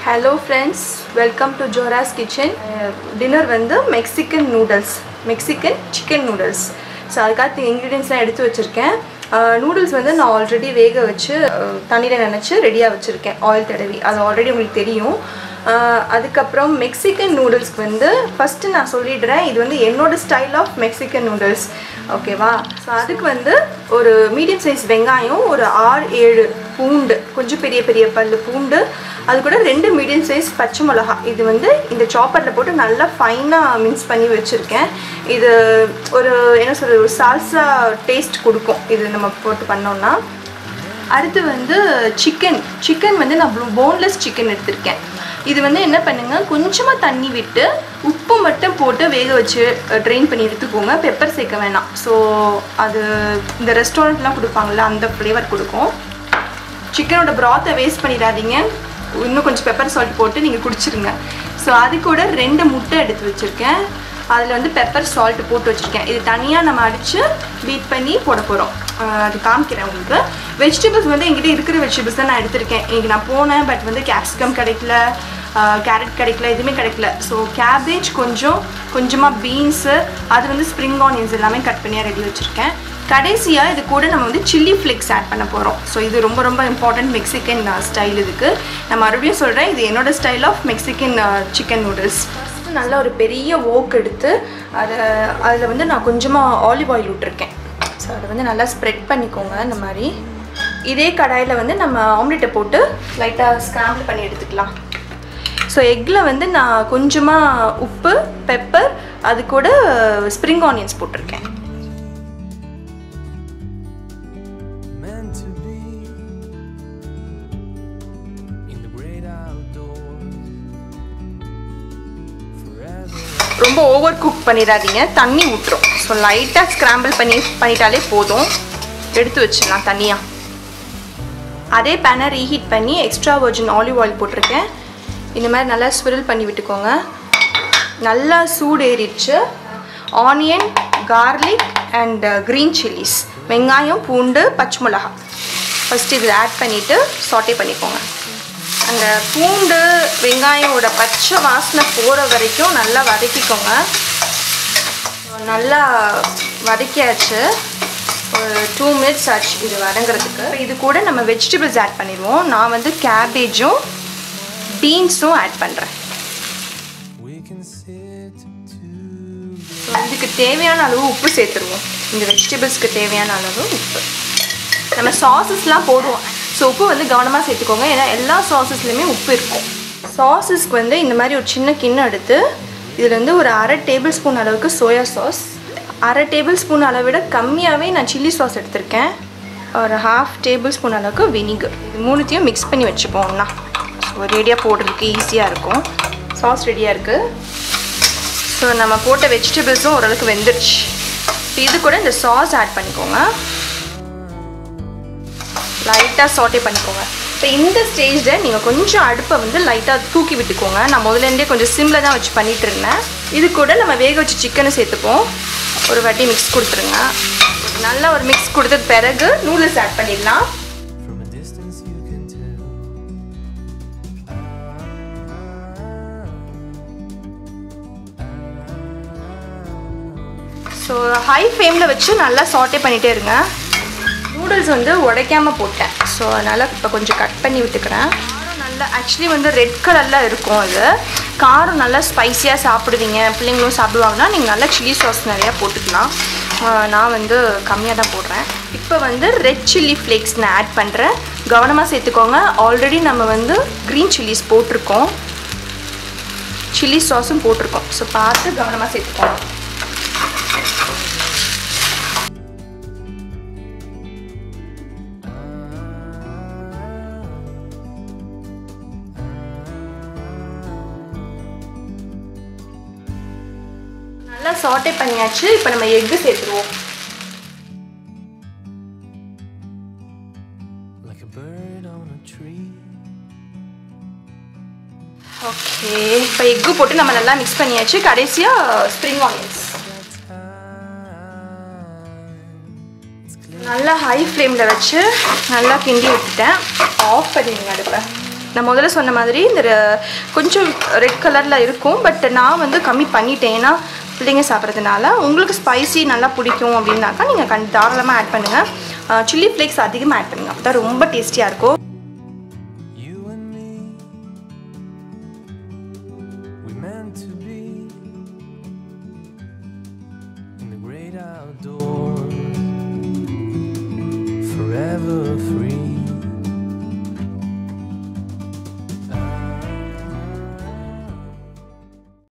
Hello friends welcome to Jora's kitchen dinner வந்து Mexican noodles Mexican chicken noodles so அதுக்காக இன்க்ரீடியன்ஸ்லாம் எடுத்து வச்சுருக்கேன் நூடுல்ஸ் வந்து நான் ஆல்ரெடி வேக வச்சு தண்ணியில் நினச்சி ரெடியாக வச்சுருக்கேன் ஆயில் தடவி அது ஆல்ரெடி உங்களுக்கு தெரியும் அஹ் அதுக்கப்புறம் மெக்சிகன் நூடுல்ஸ்க்கு வந்து ஃபஸ்ட்டு நான் சொல்லிடுறேன் இது வந்து என்னோட ஸ்டைல் ஆஃப் மெக்சிகன் நூடுல்ஸ் ஓகேவா ஸோ அதுக்கு வந்து ஒரு மீடியம் சைஸ் வெங்காயம் ஒரு ஆறு ஏழு பூண்டு கொஞ்சம் பெரிய பெரிய பல்லு பூண்டு அது கூட ரெண்டு மீடியம் சைஸ் பச்சை மிளகா இது வந்து இந்த சாப்பரில் போட்டு நல்லா ஃபைனாக மிக்ஸ் பண்ணி வச்சுருக்கேன் இது ஒரு என்ன சொல்கிறது ஒரு சால்சா டேஸ்ட் கொடுக்கும் இது நம்ம போட்டு பண்ணோம்னா அடுத்து வந்து சிக்கன் சிக்கன் வந்து நான் போன்லெஸ் சிக்கன் எடுத்திருக்கேன் இது வந்து என்ன பண்ணுங்க கொஞ்சமாக தண்ணி விட்டு உப்பு மட்டும் போட்டு வேக வச்சு ட்ரெயின் பண்ணி எடுத்துக்கோங்க பெப்பர் சேர்க்க வேணாம் ஸோ அது இந்த ரெஸ்டாரண்ட்லாம் கொடுப்பாங்கள்ல அந்த ஃப்ளேவர் கொடுக்கும் சிக்கனோட ப்ராத்தை வேஸ்ட் பண்ணிடாதீங்க இன்னும் கொஞ்சம் பெப்பர் சால்ட் போட்டு நீங்கள் குடிச்சிருங்க ஸோ அது கூட ரெண்டு முட்டை எடுத்து வச்சுருக்கேன் அதில் வந்து பெப்பர் சால்ட் போட்டு வச்சுருக்கேன் இது தனியாக நம்ம அடித்து பீட் பண்ணி போட போகிறோம் அது காமிக்கிறேன் உங்களுக்கு வெஜிடபிள்ஸ் வந்து என்கிட்ட இருக்கிற வெஜிடபிள்ஸ் தான் நான் எடுத்திருக்கேன் இன்னைக்கு நான் போனேன் பட் வந்து கேப்சிகம் கிடைக்கல கேரட் கிடைக்கல எதுவுமே கிடைக்கல ஸோ கேபேஜ் கொஞ்சம் கொஞ்சமாக பீன்ஸு அது வந்து ஸ்ப்ரிங் ஆனியன்ஸ் எல்லாமே கட் பண்ணியாக ரெடி வச்சுருக்கேன் கடைசியாக இது கூட நம்ம வந்து சில்லி ஃப்ளேக்ஸ் ஆட் பண்ண போகிறோம் ஸோ இது ரொம்ப ரொம்ப இம்பார்ட்டன்ட் மெக்சிகன் ஸ்டைல் இதுக்கு நான் மறுபடியும் சொல்கிறேன் இது என்னோட style of Mexican chicken noodles first நல்ல ஒரு பெரிய ஓக் எடுத்து அதை அதில் வந்து நான் கொஞ்சமாக ஆலிவ் ஆயில் விட்டுருக்கேன் ஸோ அதை வந்து நல்லா ஸ்ப்ரெட் பண்ணிக்கோங்க இந்த மாதிரி இதே கடாயில் வந்து நம்ம ஆம்லெட்டை போட்டு லைட்டாக ஸ்க்ராம்பிள் பண்ணி எடுத்துக்கலாம் ஸோ எக்கில் வந்து நான் கொஞ்சமாக உப்பு பெப்பர் அது கூட ஸ்ப்ரிங் ஆனியன்ஸ் போட்டிருக்கேன் meant to be in the great outdoors forever. ரொம்ப ஓவர் குக் பண்ணிடாதீங்க தண்ணி விட்டுரும் ஸோ லைட்டாக ஸ்க்ராம்பிள் பண்ணி பண்ணிட்டாலே போதும் எடுத்து வச்சிடலாம் தனியாக அதே பேனை ரீஹீட் பண்ணி எக்ஸ்ட்ரா வர்ஜின் ஆலிவ் ஆயில் போட்டிருக்கேன் இந்த மாதிரி நல்லா ஸ்விரில் பண்ணி விட்டுக்கோங்க நல்லா சூடு ஏறிடுச்சு onion garlic and green chillies வெங்காயம் பூண்டு பச்சை மிளகா ஃபஸ்ட்டு இதில் ஆட் பண்ணிவிட்டு சாட்டே பண்ணிக்கோங்க அந்த பூண்டு வெங்காயோட பச்சை வாசனை போகிற வரைக்கும் நல்லா வதக்கிக்கோங்க நல்லா வதக்கியாச்சு ஒரு டூ மினிட்ஸ் ஆச்சு இது வதங்குறதுக்கு இது கூட நம்ம வெஜிடபிள்ஸ் ஆட் பண்ணிடுவோம் நான் வந்து கேபேஜும் பீன்ஸும் ஆட் பண்ணுறேன் We can sit to so இதுக்கு தேவையான அளவு உப்பு சேர்த்துருவோம் இந்த வெஜிடபிள்ஸ்க்கு தேவையான அளவு உப்பு நம்ம சாசஸ்லாம் போடுவோம் ஸோ உப்பு வந்து கவனமாக சேர்த்துக்கோங்க ஏன்னா எல்லா சாசஸ்லையுமே உப்பு இருக்கும் சாசஸ்க்கு வந்து இந்த மாதிரி ஒரு சின்ன கிண்ணம் எடுத்து இதில் வந்து ஒரு அரை டேபிள் ஸ்பூன் அளவுக்கு சோயா சாஸ் அரை டேபிள் ஸ்பூன் அளவை விட கம்மியாகவே நான் சில்லி சாஸ் எடுத்திருக்கேன் ஒரு ஹாஃப் டேபிள் ஸ்பூன் அளவுக்கு வினிகர் இது மூணுத்தையும் மிக்ஸ் பண்ணி வச்சுப்போம்னா ஸோ ரெடியாக போடுறதுக்கு ஈஸியாக இருக்கும் சாஸ் ரெடியாக இருக்குது ஸோ நம்ம போட்ட வெஜிடபிள்ஸும் ஓரளவுக்கு வெந்துருச்சு இப்போ இது கூட இந்த சாஸ் ஆட் பண்ணிக்கோங்க லைட்டாக சாட்டே பண்ணிக்கோங்க இப்போ இந்த ஸ்டேஜில் நீங்கள் கொஞ்சம் அடுப்பை வந்து லைட்டாக தூக்கி விட்டுக்கோங்க நான் முதலேருந்தே கொஞ்சம் சிம்மில் தான் வச்சு பண்ணிட்டு இருந்தேன் இது கூட நம்ம வேக வச்சு சிக்கனை சேர்த்துப்போம் ஒரு வாட்டி மிக்ஸ் கொடுத்துருங்க நல்ல ஒரு மிக்ஸ் கொடுத்தது பிறகு நூடுல்ஸ் ஆட் பண்ணிடலாம் from a distance you can tell. So high ஃப்ளேமில் வச்சு நல்லா சாட்டே பண்ணிகிட்டே இருங்க நூடுல்ஸ் வந்து உடைக்காம போட்டேன் ஸோ அதனால் இப்போ கொஞ்சம் கட் பண்ணி விட்டுக்கிறேன் காரம் நல்லா ஆக்சுவலி வந்து ரெட் கலரில் இருக்கும் அது காரம் நல்லா ஸ்பைஸியாக சாப்பிடுவீங்க பிள்ளைங்களும் சாப்பிடுவாங்கன்னா நீங்கள் நல்லா சில்லி சாஸ் நிறையா போட்டுக்கலாம் ஆஹ் நான் வந்து கம்மியாக தான் போடுறேன் இப்போ வந்து ரெட் சில்லி ஃப்ளேக்ஸ் நான் ஆட் பண்ணுறேன் கவனமாக சேர்த்துக்கோங்க ஆல்ரெடி நம்ம வந்து க்ரீன் சில்லிஸ் போட்டிருக்கோம் சில்லி சாஸும் போட்டிருக்கோம் ஸோ பார்த்து கவனமாக சேர்த்துக்கோங்க நல்லா சாட்டே பண்ணியாச்சு இப்போ நம்ம எக்கு சேர்த்துருவோம் Like a bird on a tree. Okay இப்போ எக்கு போட்டு நம்ம நல்லா மிக்ஸ் பண்ணியாச்சு கடைசியாக ஸ்ப்ரிங் ஆனியன்ஸ் நல்லா ஹை ஃப்ளேமில் வச்சு நல்லா கிண்டி விட்டுட்டேன் ஆஃப் பண்ணிடுங்க அடுப்பை நான் முதல்ல சொன்ன மாதிரி இந்த ர- கொஞ்சம் ரெட் கலரில் இருக்கும் பட் நான் வந்து கம்மி பண்ணிட்டேன் ஏன்னா பிள்ளைங்க சாப்பிட்றதுனால உங்களுக்கு ஸ்பைசி நல்லா பிடிக்கும் அப்படின்னாக்கா நீங்கள் கண் தாராளமாக ஆட் பண்ணுங்கள் சில்லி ஃப்ளேக்ஸ் அதிகமாக ஆட் பண்ணுங்கள் அப்போ ரொம்ப டேஸ்டியாக இருக்கும் You and me, we meant to be in the great outdoors, forever free.